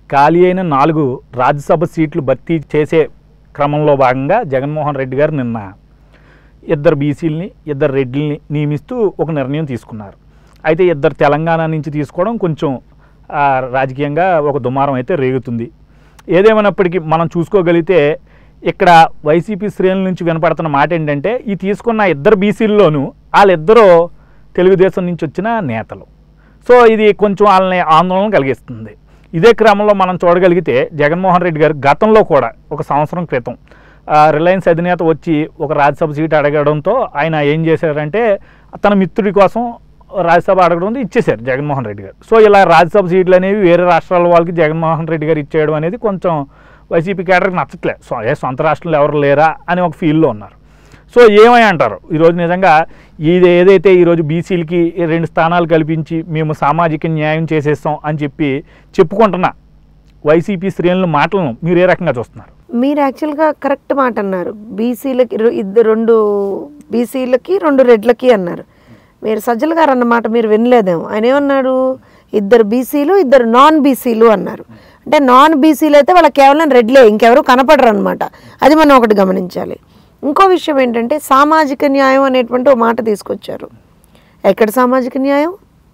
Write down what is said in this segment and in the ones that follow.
ఖాళీ అయిన నాలుగు రాజ్యసభ సీట్లు భర్తీ చేసే క్రమంలో భాగంగా జగన్మోహన్ రెడ్డి గారు నిన్న ఇద్దరు బీసీలని ఇద్దరు రెడ్డిల్ని నియమిస్తూ ఒక నిర్ణయం తీసుకున్నారు అయితే ఇద్దరు తెలంగాణ నుంచి తీసుకోవడం కొంచెం ఆ, రాజకీయంగా ఒక దుమారం అయితే రేగుతుంది ఏదేమైనప్పటికీ మనం చూసుకోగలిగితే ఇక్కడ వైసీపీ శ్రేణుల నుంచి వినపడుతున్న మాట ఏంటంటే ఈ తీసుకున్న ఇద్దరు బీసీల్లోనూ వాళ్ళిద్దరూ తెలుగుదేశం నుంచి వచ్చిన నేతలు సో ఇది కొంచెం వాళ్ళని ఆందోళన కలిగిస్తుంది ఇదే క్రమంలో మనం చూడగలిగితే జగన్మోహన్ రెడ్డి గారు గతంలో కూడా ఒక సంవత్సరం క్రితం ఆ, రిలయన్స్ అధినేత వచ్చి ఒక రాజ్యసభ సీటు అడగడంతో ఆయన ఏం చేశారంటే తన మిత్రుడి కోసం రాజ్యసభ అడగడం ఇచ్చేశారు జగన్మోహన్ రెడ్డి గారు సో ఇలా రాజ్యసభ సీట్లు అనేవి వేరే రాష్ట్రాల వాళ్ళకి జగన్మోహన్ రెడ్డి గారు ఇచ్చేయడం అనేది కొంచెం వైసీపీ కేటర్కి నచ్చట్లే సో ఏ సొంత రాష్ట్రంలో ఎవరు లేరా అని ఒక ఫీల్లో ఉన్నారు సో ఏమై అంటారు ఈరోజు నిజంగా ఇది ఏదైతే ఈరోజు బీసీలకి రెండు స్థానాలు కల్పించి మేము సామాజిక న్యాయం చేసేస్తాం అని చెప్పి చెప్పుకుంటున్న వైసీపీ శ్రేణుల మాటలను మీరు ఏ రకంగా చూస్తున్నారు మీరు యాక్చువల్గా కరెక్ట్ మాట అన్నారు బీసీలకి రె- ఇద్దరు రెండు బీసీలకి రెండు రెడ్లకి అన్నారు మీరు సజ్జల గారు అన్నమాట మీరు వినలేదేమో ఆయన ఏమన్నాడు ఇద్దరు బీసీలు ఇద్దరు నాన్ బీసీలు అన్నారు అంటే నాన్ బీసీలు అయితే వాళ్ళకి కేవలం రెడ్లే ఇంకెవరు కనపడరు అనమాట అది మనం ఒకటి గమనించాలి ఇంకో విషయం ఏంటంటే సామాజిక న్యాయం అనేటువంటి ఒక మాట తీసుకొచ్చారు ఎక్కడ సామాజిక న్యాయం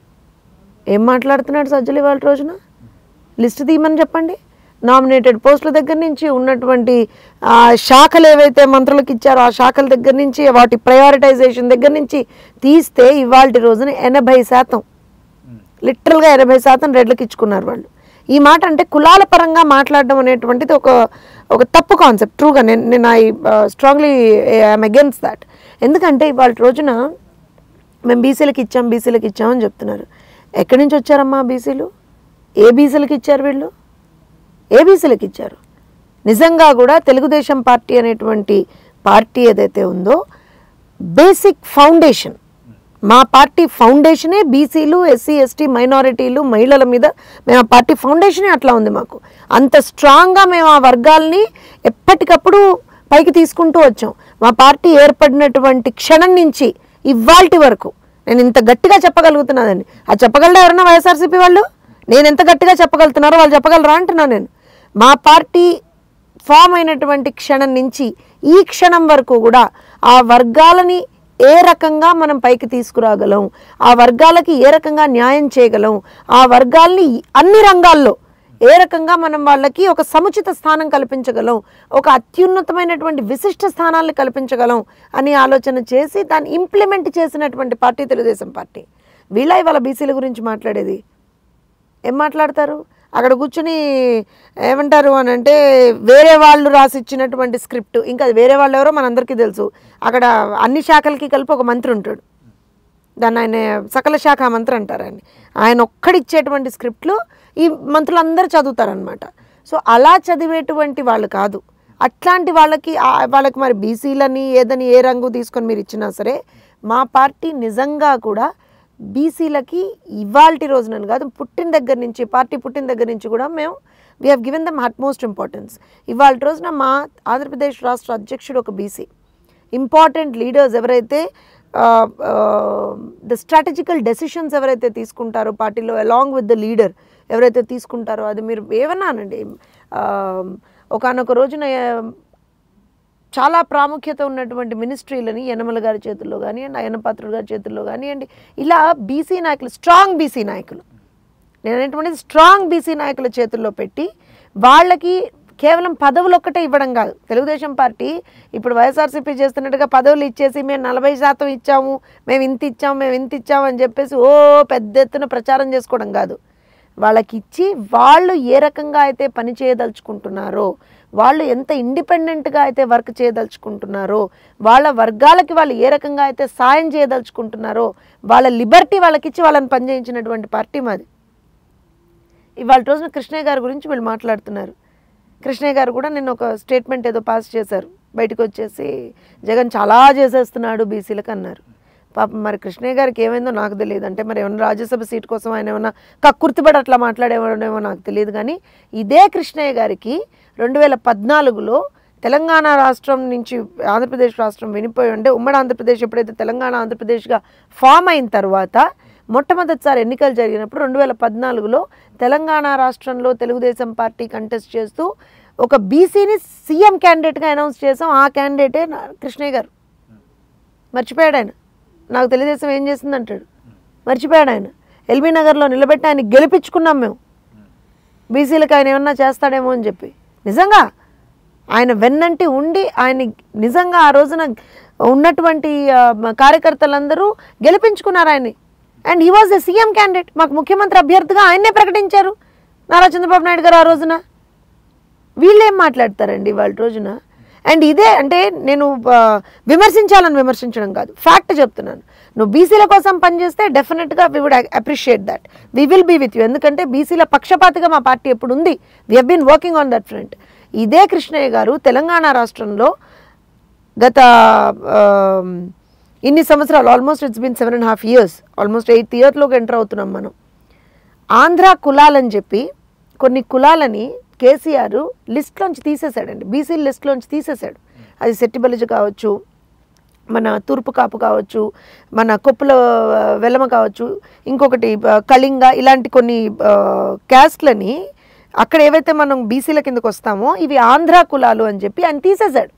ఏం మాట్లాడుతున్నాడు సజ్జలు ఇవాళ రోజున లిస్ట్ తీయమని చెప్పండి నామినేటెడ్ పోస్టుల దగ్గర నుంచి ఉన్నటువంటి ఆ, శాఖలు ఏవైతే మంత్రులకు ఇచ్చారో ఆ శాఖల దగ్గర నుంచి వాటి ప్రయారిటైజేషన్ దగ్గర నుంచి తీస్తే ఇవాళ రోజున ఎనభై శాతం లిటరల్గా ఎనభై శాతం రెడ్లకు ఇచ్చుకున్నారు వాళ్ళు ఈ మాట అంటే కులాల పరంగా మాట్లాడడం అనేటువంటిది ఒక ఒక తప్పు కాన్సెప్ట్ ట్రూగా నేను నేను I strongly I'm against that ఎందుకంటే ఇవాళ రోజున మేము బీసీలకు ఇచ్చాం బీసీలకు ఇచ్చామని చెప్తున్నారు ఎక్కడి నుంచి వచ్చారమ్మా బీసీలు ఏ బీసీలకు ఇచ్చారు వీళ్ళు ఏ బీసీలకు ఇచ్చారు నిజంగా కూడా తెలుగుదేశం పార్టీ అనేటువంటి పార్టీ ఏదైతే ఉందో బేసిక్ ఫౌండేషన్ మా పార్టీ ఫౌండేషనే బీసీలు ఎస్సీ ఎస్టీ మైనారిటీలు మహిళల మీద మేము ఆ పార్టీ ఫౌండేషనే అట్లా ఉంది మాకు అంత స్ట్రాంగ్గా మేము ఆ వర్గాల్ని ఎప్పటికప్పుడు పైకి తీసుకుంటూ వచ్చాం మా పార్టీ ఏర్పడినటువంటి క్షణం నుంచి ఇవాల్టి వరకు నేను ఇంత గట్టిగా చెప్పగలుగుతున్నానండి అది చెప్పగలరా ఎవరన్నా వైఎస్ఆర్సీపీ వాళ్ళు నేను ఎంత గట్టిగా చెప్పగలుగుతున్నారో వాళ్ళు చెప్పగలరా అంటున్నాను నేను మా పార్టీ ఫామ్ అయినటువంటి క్షణం నుంచి ఈ క్షణం వరకు కూడా ఆ వర్గాలని ఏ రకంగా మనం పైకి తీసుకురాగలం ఆ వర్గాలకి ఏ రకంగా న్యాయం చేయగలం ఆ వర్గాల్ని అన్ని రంగాల్లో ఏ రకంగా మనం వాళ్ళకి ఒక సముచిత స్థానం కల్పించగలం ఒక అత్యున్నతమైనటువంటి విశిష్ట స్థానాన్ని కల్పించగలం అని ఆలోచన చేసి దాన్ని ఇంప్లిమెంట్ చేసినటువంటి పార్టీ తెలుగుదేశం పార్టీ వీళ్ళ ఇవాళ బీసీల గురించి మాట్లాడేది ఏం మాట్లాడతారు అక్కడ కూర్చుని ఏమంటారు అని అంటే వేరే వాళ్ళు రాసి ఇచ్చినటువంటి స్క్రిప్ట్ ఇంకా అది వేరే వాళ్ళు ఎవరో మనందరికీ తెలుసు అక్కడ అన్ని శాఖలకి కలిపి ఒక మంత్రి ఉంటాడు దాన్ని ఆయన సకల శాఖ మంత్రి అంటారు ఆయన ఆయన ఒక్కడిచ్చేటువంటి స్క్రిప్ట్లు ఈ మంత్రులందరూ చదువుతారనమాట సో అలా చదివేటువంటి వాళ్ళు కాదు అట్లాంటి వాళ్ళకి ఆ- వాళ్ళకి మరి బీసీలని ఏదని ఏ రంగు తీసుకొని మీరు ఇచ్చినా సరే మా పార్టీ నిజంగా కూడా బీసీలకి ఇవాల్టి రోజున కాదు పుట్టిన దగ్గర నుంచి పార్టీ పుట్టిన దగ్గర నుంచి కూడా మేము we have given them utmost importance ఇవాళ రోజున మా ఆంధ్రప్రదేశ్ రాష్ట్ర అధ్యక్షుడు ఒక బీసీ ఇంపార్టెంట్ లీడర్స్ ఎవరైతే ద స్ట్రాటజికల్ డెసిషన్స్ ఎవరైతే తీసుకుంటారో పార్టీలో అలాంగ్ విత్ ద లీడర్ ఎవరైతే తీసుకుంటారో అది మీరు ఏమన్నా అనండి ఒకనొక రోజున ఆ, చాలా ప్రాముఖ్యత ఉన్నటువంటి మినిస్ట్రీలని యనమల గారి చేతుల్లో కానివ్వండి అయ్యనపాత్రుడు గారి చేతుల్లో కానివ్వండి ఇలా బీసీ నాయకులు స్ట్రాంగ్ బీసీ నాయకులు నేను అనేటువంటిది స్ట్రాంగ్ బీసీ నాయకుల చేతుల్లో పెట్టి వాళ్ళకి కేవలం పదవులు ఒక్కటే ఇవ్వడం కాదు తెలుగుదేశం పార్టీ ఇప్పుడు వైఎస్ఆర్సీపీ చేస్తున్నట్టుగా పదవులు ఇచ్చేసి మేము నలభై శాతం ఇచ్చాము మేము ఇంత ఇచ్చాము మేము ఇంత ఇచ్చాము అని చెప్పేసి ఓ పెద్ద ఎత్తున ప్రచారం చేసుకోవడం కాదు వాళ్ళకి ఇచ్చి వాళ్ళు ఏ రకంగా అయితే పని చేయదలుచుకుంటున్నారో వాళ్ళు ఎంత ఇండిపెండెంట్గా అయితే వర్క్ చేయదలుచుకుంటున్నారో వాళ్ళ వర్గాలకి వాళ్ళు ఏ రకంగా అయితే సాయం చేయదలుచుకుంటున్నారో వాళ్ళ లిబర్టీ వాళ్ళకి ఇచ్చి వాళ్ళని పనిచేయించినటువంటి పార్టీ మాది ఇవాళ రోజున కృష్ణయ్య గారి గురించి వీళ్ళు మాట్లాడుతున్నారు కృష్ణయ్య గారు కూడా నిన్న ఒక స్టేట్మెంట్ ఏదో పాస్ చేశారు బయటకు వచ్చేసి జగన్ చాలా చేసేస్తున్నాడు బీసీలకు అన్నారు పాపం మరి కృష్ణయ్య గారికి ఏమైందో నాకు తెలియదు అంటే మరి ఏమైనా రాజ్యసభ సీట్ కోసం ఆయన ఏమైనా కక్కుర్తిపడి అట్లా మాట్లాడేవాడేమో నాకు తెలియదు కానీ ఇదే కృష్ణయ్య గారికి రెండు వేల పద్నాలుగులో తెలంగాణ రాష్ట్రం నుంచి ఆంధ్రప్రదేశ్ రాష్ట్రం వినిపోయి ఉంటే ఉమ్మడి ఆంధ్రప్రదేశ్ ఎప్పుడైతే తెలంగాణ ఆంధ్రప్రదేశ్గా ఫామ్ అయిన తర్వాత మొట్టమొదటిసారి ఎన్నికలు జరిగినప్పుడు రెండు వేల పద్నాలుగులో తెలంగాణ రాష్ట్రంలో తెలుగుదేశం పార్టీ కంటెస్ట్ చేస్తూ ఒక బీసీని సీఎం క్యాండిడేట్గా అనౌన్స్ చేసాం ఆ క్యాండిడేటే నా- కృష్ణయ్య గారు మర్చిపోయాడు ఆయన నాకు తెలుగుదేశం ఏం చేసింది అంటాడు మర్చిపోయాడు ఆయన ఎల్బీ నగర్లో నిలబెట్టి ఆయన గెలిపించుకున్నాం మేము బీసీలకు ఆయన ఏమన్నా చేస్తాడేమో అని చెప్పి నిజంగా ఆయన వెన్నంటి ఉండి ఆయన నిజంగా ఆ రోజున ఉన్నటువంటి ఆ, మ- కార్యకర్తలందరూ గెలిపించుకున్నారు ఆయన్ని and he was a CM candidate మాకు ముఖ్యమంత్రి అభ్యర్థిగా ఆయన్నే ప్రకటించారు నారా చంద్రబాబు నాయుడు గారు ఆ రోజున వీళ్ళేం మాట్లాడతారండి వాళ్ళ రోజున అండ్ ఇదే అంటే నేను ఆ, విమర్శించాలని విమర్శించడం కాదు ఫ్యాక్ట్ చెప్తున్నాను నువ్వు బీసీల కోసం పనిచేస్తే డెఫినెట్గా we would appreciate that we will be with you ఎందుకంటే బీసీల పక్షపాతిగా మా పార్టీ ఎప్పుడు ఉంది we have been working on that front ఇదే కృష్ణయ్య గారు తెలంగాణ రాష్ట్రంలో గత ఆ, ఇన్ని సంవత్సరాలు almost it's been seven and half years almost eighth ఇయర్లోకి ఎంటర్ అవుతున్నాం మనం ఆంధ్ర కులాలని చెప్పి కొన్ని కులాలని కేసీఆర్ లిస్ట్లోంచి తీసేశాడండి బీసీ లిస్ట్లోంచి తీసేశాడు అది సెట్టిబలిజ కావచ్చు మన తూర్పు కాపు కావచ్చు మన కొప్పుల ఆ, వెలమ కావచ్చు ఇంకొకటి ఆ, కళింగ ఇలాంటి కొన్ని ఆ, క్యాస్ట్లని అక్కడ ఏవైతే మనం బీసీల కిందకు వస్తామో ఇవి ఆంధ్ర కులాలు అని చెప్పి ఆయన తీసేశాడు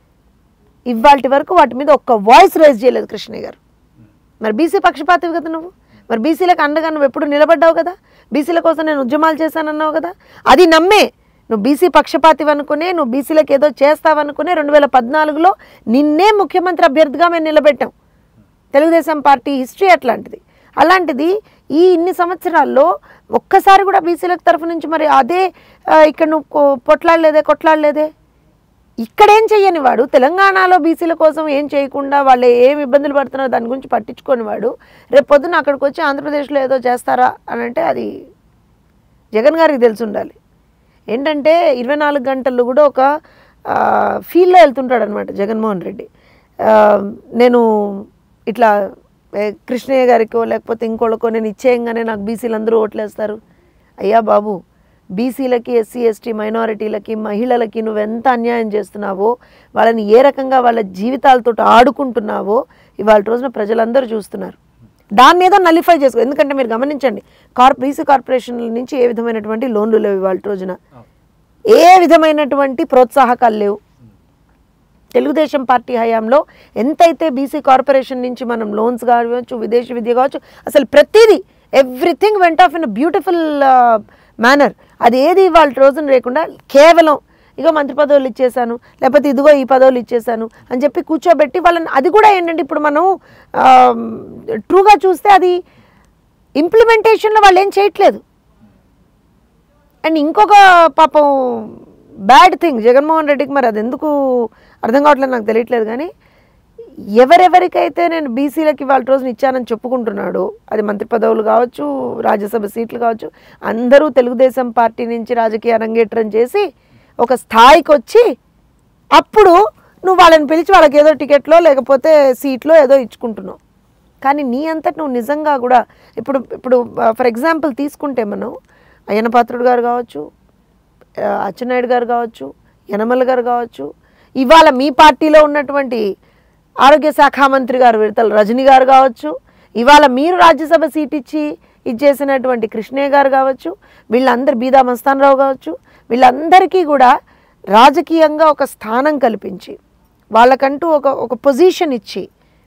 ఇవాళ వరకు వాటి మీద ఒక్క వాయిస్ రైజ్ చేయలేదు కృష్ణయ్య గారు మరి బీసీ పక్షపాతివి కదా నువ్వు మరి బీసీలకు అండగా నువ్వు ఎప్పుడు నిలబడ్డావు కదా బీసీల కోసం నేను ఉద్యమాలు చేశానన్నావు కదా అది నమ్మే నువ్వు బీసీ పక్షపాతివి అనుకునే నువ్వు బీసీలకు ఏదో చేస్తావనుకునే రెండు వేల పద్నాలుగులో నిన్నే ముఖ్యమంత్రి అభ్యర్థిగా మేము నిలబెట్టాం తెలుగుదేశం పార్టీ హిస్టరీ అట్లాంటిది అలాంటిది ఈ ఇన్ని సంవత్సరాల్లో ఒక్కసారి కూడా బీసీలకు తరఫు నుంచి మరి అదే ఆ, ఇక్కడ నువ్వు కో- పొట్లాడలేదే కొట్లాడలేదే ఇక్కడేం చెయ్యని వాడు తెలంగాణలో బీసీల కోసం ఏం చేయకుండా వాళ్ళు ఏం ఇబ్బందులు పడుతున్నారో దాని గురించి పట్టించుకొని వాడు రేపు పొద్దున్న అక్కడికి వచ్చి ఆంధ్రప్రదేశ్లో ఏదో చేస్తారా అని అంటే అది జగన్ గారికి తెలిసి ఉండాలి ఏంటంటే ఇరవై నాలుగు గంటలు కూడా ఒక ఫీల్డ్లో వెళ్తుంటాడు అనమాట జగన్మోహన్ రెడ్డి ఆ, నేను ఇట్లా ఏ, కృష్ణయ్య గారికో లేకపోతే ఇంకోళ్ళకో నేను ఇచ్చేయంగానే నాకు బీసీలు అందరూ ఓట్లేస్తారు అయ్యా బాబు బీసీలకి ఎస్సీ ఎస్టీ మైనారిటీలకి మహిళలకి నువ్వు ఎంత అన్యాయం చేస్తున్నావో వాళ్ళని ఏ రకంగా వాళ్ళ జీవితాలతో ఆడుకుంటున్నావో ఇవాళ రోజున ప్రజలందరూ చూస్తున్నారు దాన్ని ఏదో నలిఫై చేసుకో ఎందుకంటే మీరు గమనించండి కార్ బీసీ కార్పొరేషన్ల నుంచి ఏ విధమైనటువంటి లోన్లు లేవు ఇవాళ రోజున ఏ విధమైనటువంటి ప్రోత్సాహకాలు లేవు తెలుగుదేశం పార్టీ హయాంలో ఎంతైతే బీసీ కార్పొరేషన్ నుంచి మనం లోన్స్ కావచ్చు విదేశీ విద్య కావచ్చు అసలు ప్రతిదీ everything went off in beautiful manner అది ఏది వాళ్ళ రోజున లేకుండా కేవలం ఇగో మంత్రి పదవులు ఇచ్చేసాను లేకపోతే ఇదిగో ఈ పదవులు ఇచ్చేసాను అని చెప్పి కూర్చోబెట్టి వాళ్ళని అది కూడా ఏంటంటే ఇప్పుడు మనం ట్రూగా చూస్తే అది ఇంప్లిమెంటేషన్లో వాళ్ళు ఏం చేయట్లేదు అండ్ ఇంకొక పాపం బ్యాడ్ థింగ్ జగన్మోహన్ రెడ్డికి మరి అది ఎందుకు అర్థం కావట్లేదు నాకు తెలియట్లేదు కానీ ఎవరెవరికైతే నేను బీసీలకి వాళ్ళ రోజున ఇచ్చానని చెప్పుకుంటున్నాడు అది మంత్రి పదవులు కావచ్చు రాజ్యసభ సీట్లు కావచ్చు అందరూ తెలుగుదేశం పార్టీ నుంచి రాజకీయ అరంగేట్రం చేసి ఒక స్థాయికి వచ్చి అప్పుడు నువ్వు వాళ్ళని పిలిచి వాళ్ళకి ఏదో టికెట్లో లేకపోతే సీట్లో ఏదో ఇచ్చుకుంటున్నావు కానీ నీ అంతటి నువ్వు నిజంగా కూడా ఇప్పుడు ఇప్పుడు ఫర్ ఎగ్జాంపుల్ తీసుకుంటే మనం అయ్యన పాత్రుడు గారు కావచ్చు ఆ, అచ్చెన్నాయుడు గారు కావచ్చు యనమల గారు కావచ్చు ఇవాళ మీ పార్టీలో ఉన్నటువంటి ఆరోగ్య శాఖ మంత్రి గారు విడతల రజనీ గారు కావచ్చు ఇవాళ మీరు రాజ్యసభ సీట్ ఇచ్చి ఇచ్చేసినటువంటి కృష్ణయ్య గారు కావచ్చు వీళ్ళందరూ బీదా మస్తానరావు కావచ్చు వీళ్ళందరికీ కూడా రాజకీయంగా ఒక స్థానం కల్పించి వాళ్ళకంటూ ఒక ఒక పొజిషన్ ఇచ్చి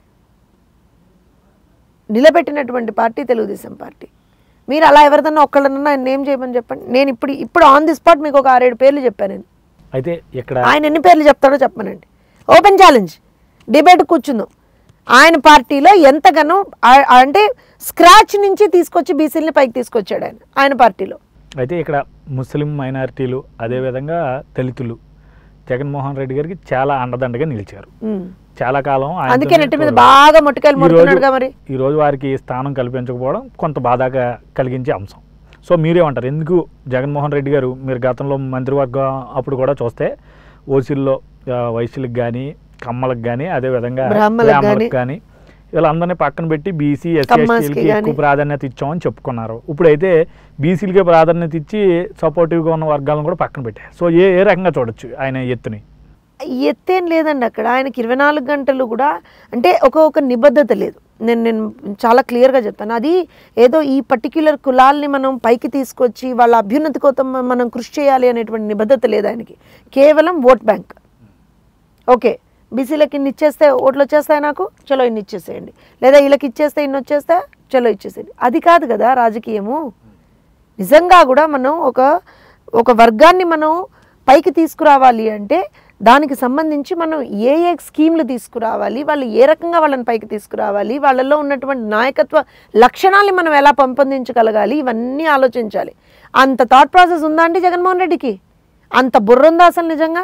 నిలబెట్టినటువంటి పార్టీ తెలుగుదేశం పార్టీ మీరు అలా ఎవరిదన్నా ఒక్కళ్ళనన్నా నేమ్ చేయమని చెప్పండి నేను ఇప్పుడు ఇప్పుడు ఆన్ ది స్పాట్ మీకు ఒక ఆరేడు పేర్లు చెప్పాను నేను అయితే ఇక్కడ ఆయన ఎన్ని పేర్లు చెప్తాడో చెప్పమనండి ఓపెన్ ఛాలెంజ్ డిబేట్ కూర్చుందాం ఆయన పార్టీలో ఎంతగానో ఆ- అంటే స్క్రాచ్ నుంచి తీసుకొచ్చి బీసీలని పైకి తీసుకొచ్చాడు ఆయన ఆయన పార్టీలో అయితే ఇక్కడ ముస్లిం మైనారిటీలు అదేవిధంగా దళితులు జగన్మోహన్ రెడ్డి గారికి చాలా అండదండగా నిలిచారు ఉమ్. చాలా కాలం ఆయనతోనే అందుకే నెట్టి మీద తోడు. బాగా మొట్టకాయలు ఈ రోజు- మొడుతున్నాడుగా మరి ఈ రోజు వారికి స్థానం కల్పించకపోవడం కొంత బాధగా కలిగించే అంశం సో మీరేమంటారు ఎందుకు జగన్మోహన్ రెడ్డి గారు మీరు గతంలో మంత్రివర్గం అప్పుడు కూడా చూస్తే ఓసీల్లో ఆ, వైశ్యులకు కానీ కమ్మలకు కానీ అదేవిధంగా బ్రాహ్మణులకు బ్రాహ్మణులకు కానీ వీళ్ళందరినీ పక్కన పెట్టి బీసీ ఎస్సీ కమ్మాస్కి ఎస్టీలకి ఎక్కువ గాని. ప్రాధాన్యత ఇచ్చామని చెప్పుకున్నారు ఇప్పుడైతే బీసీలకే ప్రాధాన్యత ఇచ్చి సపోర్టివ్గా ఉన్న వర్గాలను కూడా పక్కన పెట్టారు సో ఏ ఏ రకంగా చూడొచ్చు ఆయన ఎత్తుని ఎత్తేం లేదండి అక్కడ ఆయనకి ఇరవై నాలుగు గంటలు కూడా అంటే ఒక ఒక నిబద్ధత లేదు నేను నేను చాలా క్లియర్గా చెప్తాను అది ఏదో ఈ పర్టిక్యులర్ కులాల్ని మనం పైకి తీసుకొచ్చి వాళ్ళ అభ్యున్నతి కోసం మనం కృషి చేయాలి అనేటువంటి నిబద్ధత లేదు ఆయనకి కేవలం ఓట్ బ్యాంక్ ఓకే బీసీలకి ఇన్ని ఇచ్చేస్తే ఓట్లు వచ్చేస్తాయి నాకు చలో ఇన్ని ఇచ్చేసేయండి లేదా వీళ్ళకి ఇచ్చేస్తే ఇన్ని వచ్చేస్తే చలో ఇచ్చేసేయండి అది కాదు కదా రాజకీయము నిజంగా కూడా మనం ఒక ఒక వర్గాన్ని మనం పైకి తీసుకురావాలి అంటే దానికి సంబంధించి మనం ఏ ఏ స్కీమ్లు తీసుకురావాలి వాళ్ళు ఏ రకంగా వాళ్ళని పైకి తీసుకురావాలి వాళ్ళలో ఉన్నటువంటి నాయకత్వ లక్షణాలని మనం ఎలా పెంపొందించగలగాలి ఇవన్నీ ఆలోచించాలి అంత థాట్ ప్రాసెస్ ఉందా అండి జగన్మోహన్ రెడ్డికి అంత బుర్ర ఉందా అసలు నిజంగా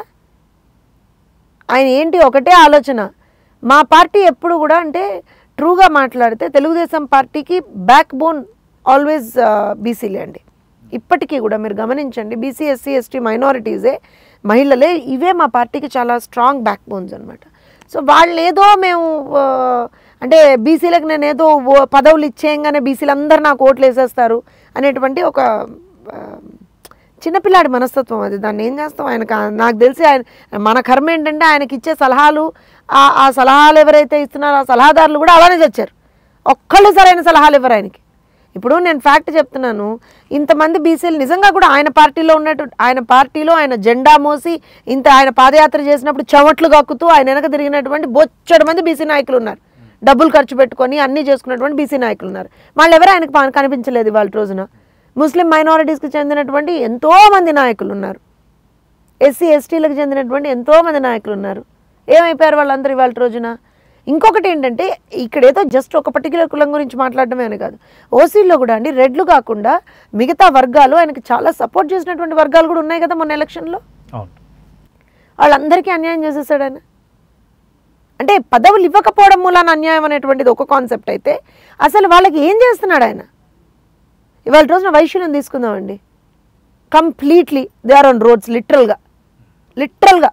ఆయన ఏంటి ఒకటే ఆలోచన మా పార్టీ ఎప్పుడు కూడా అంటే ట్రూగా మాట్లాడితే తెలుగుదేశం పార్టీకి బ్యాక్ బోన్ ఆల్వేస్ బీసీలే అండి ఇప్పటికీ కూడా మీరు గమనించండి బీసీ ఎస్సీ ఎస్టీ మైనారిటీసే మహిళలే ఇవే మా పార్టీకి చాలా స్ట్రాంగ్ బ్యాక్ బోన్స్ అనమాట సో వాళ్ళు ఏదో మేము ఆ, అంటే బీసీలకు నేను ఏదో ఓ- పదవులు ఇచ్చేయంగానే బీసీలు అందరు నాకు ఓట్లు వేసేస్తారు అనేటువంటి ఒక ఆ, చిన్నపిల్లాడి మనస్తత్వం అది దాన్ని ఏం చేస్తాం ఆయనకు ఆ- నాకు తెలిసి ఆయన మన కర్మ ఏంటంటే ఆయనకి ఇచ్చే సలహాలు ఆ ఆ సలహాలు ఎవరైతే ఇస్తున్నారో ఆ సలహాదారులు కూడా అలానే చచ్చారు ఒక్కళ్ళు సరైన సలహాలు ఇవ్వరు ఆయనకి ఇప్పుడు నేను ఫ్యాక్ట్ చెప్తున్నాను ఇంతమంది బీసీలు నిజంగా కూడా ఆయన పార్టీలో ఉన్నట్టు ఆయన పార్టీలో ఆయన జెండా మోసి ఇంత ఆయన పాదయాత్ర చేసినప్పుడు చెమట్లు కక్కుతూ ఆయన వెనక తిరిగినటువంటి బొచ్చడు మంది బీసీ నాయకులు ఉన్నారు డబ్బులు ఖర్చు పెట్టుకొని అన్నీ చేసుకున్నటువంటి బీసీ నాయకులు ఉన్నారు వాళ్ళు ఎవరు ఆయనకు పా- కనిపించలేదు వాళ్ళ రోజున ముస్లిం మైనారిటీస్కి చెందినటువంటి ఎంతో మంది నాయకులు ఉన్నారు ఎస్సీ ఎస్టీలకు చెందినటువంటి ఎంతో మంది నాయకులు ఉన్నారు ఏమైపోయారు వాళ్ళందరూ ఇవాళ రోజున ఇంకొకటి ఏంటంటే ఇక్కడ ఏదో జస్ట్ ఒక పర్టికులర్ కులం గురించి మాట్లాడడమే అని కాదు ఓసీల్లో కూడా అండి రెడ్లు కాకుండా మిగతా వర్గాలు ఆయనకి చాలా సపోర్ట్ చేసినటువంటి వర్గాలు కూడా ఉన్నాయి కదా మొన్న ఎలక్షన్లో అవును వాళ్ళందరికీ అన్యాయం చేసేసాడు ఆయన అంటే పదవులు ఇవ్వకపోవడం మూలాన అన్యాయం అనేటువంటిది ఒక కాన్సెప్ట్ అయితే అసలు వాళ్ళకి ఏం చేస్తున్నాడు ఆయన ఇవాళ రోజున వైశ్యులను తీసుకుందామండి completely they are on roads లిటరల్గా లిటరల్గా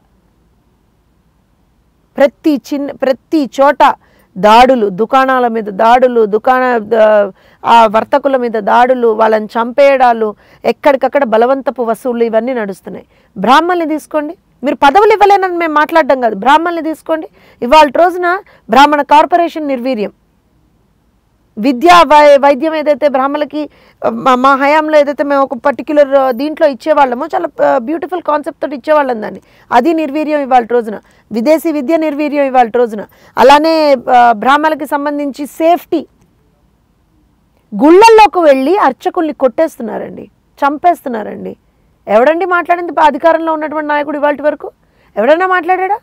ప్రతి చిన్న ప్రతి చోట దాడులు దుకాణాల మీద దాడులు దుకాణ ద- ఆ వర్తకుల మీద దాడులు వాళ్ళని చంపేయడాలు ఎక్కడికక్కడ బలవంతపు వసూళ్ళు ఇవన్నీ నడుస్తున్నాయి బ్రాహ్మణ్ని తీసుకోండి మీరు పదవులు ఇవ్వలేనని మేము మాట్లాడడం కాదు బ్రాహ్మణ్ని తీసుకోండి ఇవాళ రోజున బ్రాహ్మణ కార్పొరేషన్ నిర్వీర్యం విద్యా వై వైద్యం ఏదైతే బ్రాహ్మణులకి మా మా హయాంలో ఏదైతే మేము ఒక పర్టిక్యులర్ దీంట్లో ఇచ్చేవాళ్ళమో చాలా బ్యూటిఫుల్ కాన్సెప్ట్ తోటి ఇచ్చేవాళ్ళం దాన్ని అది నిర్వీర్యం ఇవాళ రోజున విదేశీ విద్య నిర్వీర్యం ఇవాళ రోజున అలానే ఆ, బ్రాహ్మణులకి సంబంధించి సేఫ్టీ గుళ్ళల్లోకి వెళ్ళి అర్చకుల్ని కొట్టేస్తున్నారండి చంపేస్తున్నారండి ఎవడండి మాట్లాడింది అధికారంలో ఉన్నటువంటి నాయకుడు ఇవాళ వరకు ఎవడైనా మాట్లాడా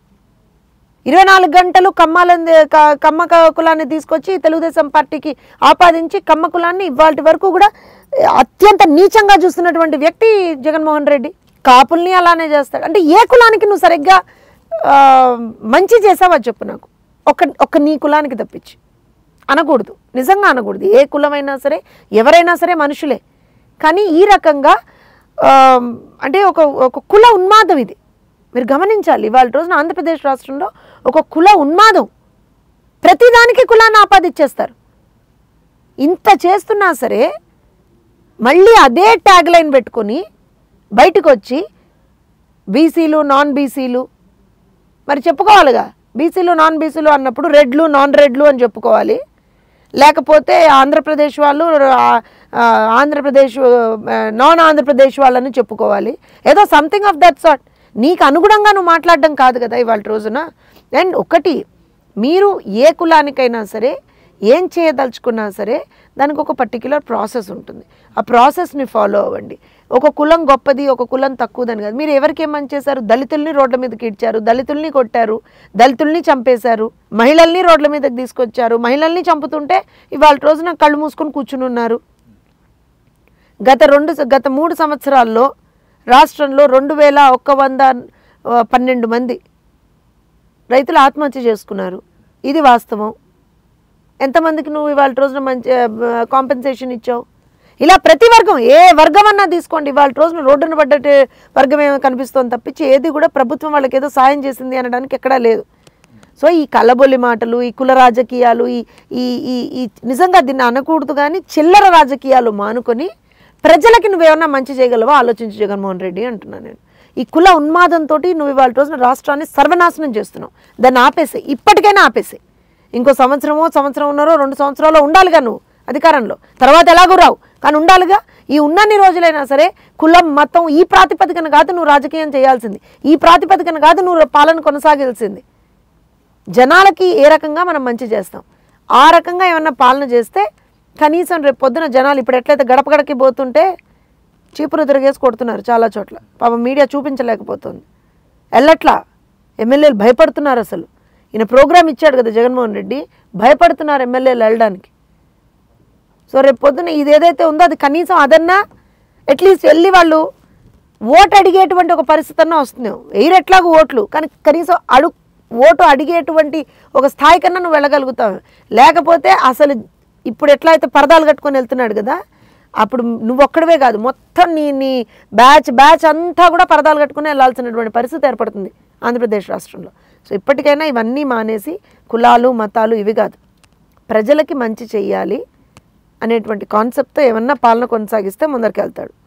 ఇరవై నాలుగు గంటలు కమ్మాలని క- కమ్మ క- కులాన్ని తీసుకొచ్చి తెలుగుదేశం పార్టీకి ఆపాదించి కమ్మ కులాన్ని ఇవాళ వరకు కూడా ఏ, అత్యంత నీచంగా చూస్తున్నటువంటి వ్యక్తి జగన్మోహన్ రెడ్డి కాపుల్ని అలానే చేస్తాడు అంటే ఏ కులానికి నువ్వు సరిగ్గా ఆ, మంచి చేసావా చెప్పు నాకు ఒక ఒక నీ కులానికి తప్పించి అనకూడదు నిజంగా అనకూడదు ఏ కులమైనా సరే ఎవరైనా సరే మనుషులే కానీ ఈ రకంగా ఆ, అంటే ఒక ఒక కుల ఉన్మాదం ఇది మీరు గమనించాలి ఇవాళ రోజున ఆంధ్రప్రదేశ్ రాష్ట్రంలో ఒక కుల ఉన్మాదం ప్రతిదానికి కులాన్ని ఆపాదిచ్చేస్తారు ఇంత చేస్తున్నా సరే మళ్ళీ అదే ట్యాగ్ లైన్ పెట్టుకొని బయటకు వచ్చి బీసీలు నాన్ బీసీలు మరి చెప్పుకోవాలిగా బీసీలు నాన్ బీసీలు అన్నప్పుడు రెడ్లు నాన్ రెడ్లు అని చెప్పుకోవాలి లేకపోతే ఆంధ్రప్రదేశ్ వాళ్ళు ఆ, ఆ, ఆంధ్రప్రదేశ్ ఆ, నాన్ ఆంధ్రప్రదేశ్ వాళ్ళని చెప్పుకోవాలి ఏదో సంథింగ్ ఆఫ్ దట్ సార్ట్ నీకు అనుగుణంగా నువ్వు మాట్లాడడం కాదు కదా ఇవాళ రోజున అండ్ ఒకటి మీరు ఏ కులానికైనా సరే ఏం చేయదలుచుకున్నా సరే దానికి ఒక పర్టిక్యులర్ ప్రాసెస్ ఉంటుంది ఆ ప్రాసెస్ని ఫాలో అవ్వండి ఒక కులం గొప్పది ఒక కులం తక్కువదని కాదు మీరు ఎవరికి ఏమని చేశారు దళితుల్ని రోడ్ల మీదకి ఇడ్చారు దళితుల్ని కొట్టారు దళితుల్ని చంపేశారు మహిళల్ని రోడ్ల మీదకి తీసుకొచ్చారు మహిళల్ని చంపుతుంటే ఇవాళ రోజున కళ్ళు మూసుకొని కూర్చుని ఉన్నారు గత రెండు గత మూడు సంవత్సరాల్లో రాష్ట్రంలో రెండు వేల ఒక్క వంద ఆ, పన్నెండు మంది రైతులు ఆత్మహత్య చేసుకున్నారు ఇది వాస్తవం ఎంతమందికి నువ్వు ఇవాళ రోజున మంచి కాంపెన్సేషన్ ఇచ్చావు ఇలా ప్రతి వర్గం ఏ వర్గం అన్నా తీసుకోండి ఇవాళ రోజున రోడ్డున పడ్డ వర్గం ఏమో కనిపిస్తోంది తప్పించి ఏది కూడా ప్రభుత్వం వాళ్ళకి ఏదో సాయం చేసింది అనడానికి ఎక్కడా లేదు సో ఈ కలబొల్లి మాటలు ఈ కుల రాజకీయాలు ఈ ఈ ఈ ఈ నిజంగా దీన్ని అనకూడదు కానీ చిల్లర రాజకీయాలు మానుకొని ప్రజలకి నువ్వేమన్నా మంచి చేయగలవా ఆలోచించు జగన్మోహన్ రెడ్డి అంటున్నాను నేను ఈ కుల ఉన్మాదంతో నువ్వు ఇవాళ రోజున రాష్ట్రాన్ని సర్వనాశనం చేస్తున్నావు దాన్ని ఆపేసే ఇప్పటికైనా ఆపేసే ఇంకో సంవత్సరమో సంవత్సరం ఉన్నారో రెండు సంవత్సరాలు ఉండాలిగా నువ్వు అధికారంలో తర్వాత ఎలాగూ రావు కానీ ఉండాలిగా ఈ ఉన్నన్ని రోజులైనా సరే కులం మతం ఈ ప్రాతిపదికన కాదు నువ్వు రాజకీయం చేయాల్సింది ఈ ప్రాతిపదికన కాదు నువ్వు పాలన కొనసాగాల్సింది జనాలకి ఏ రకంగా మనం మంచి చేస్తాం ఆ రకంగా ఏమన్నా పాలన చేస్తే కనీసం రేపు పొద్దున జనాలు ఇప్పుడు ఎట్లయితే గడప గడకి పోతుంటే చీపురు తిరిగేసి కొడుతున్నారు చాలా చోట్ల పాపం మీడియా చూపించలేకపోతుంది వెళ్ళట్లా ఎమ్మెల్యేలు భయపడుతున్నారు అసలు ఈయన ప్రోగ్రామ్ ఇచ్చాడు కదా జగన్మోహన్ రెడ్డి భయపడుతున్నారు ఎమ్మెల్యేలు వెళ్ళడానికి సో రేపు పొద్దున ఇది ఏదైతే ఉందో అది కనీసం అదన్నా అట్లీస్ట్ వెళ్ళి వాళ్ళు ఓటు అడిగేటువంటి ఒక పరిస్థితి అన్నా వస్తుంది ఎయిర్ ఎట్లాగో ఓట్లు కానీ కనీసం అడు ఓటు అడిగేటువంటి ఒక స్థాయి కన్నా నువ్వు వెళ్ళగలుగుతావు లేకపోతే అసలు ఇప్పుడు ఎట్లా అయితే పరదాలు కట్టుకొని వెళ్తున్నాడు కదా అప్పుడు నువ్వు ఒక్కడవే కాదు మొత్తం నీ నీ బ్యాచ్ బ్యాచ్ అంతా కూడా పరదాలు కట్టుకుని వెళ్ళాల్సినటువంటి పరిస్థితి ఏర్పడుతుంది ఆంధ్రప్రదేశ్ రాష్ట్రంలో సో ఇప్పటికైనా ఇవన్నీ మానేసి కులాలు మతాలు ఇవి కాదు ప్రజలకి మంచి చెయ్యాలి అనేటువంటి కాన్సెప్ట్తో ఏమన్నా పాలన కొనసాగిస్తే ముందరికి వెళ్తాడు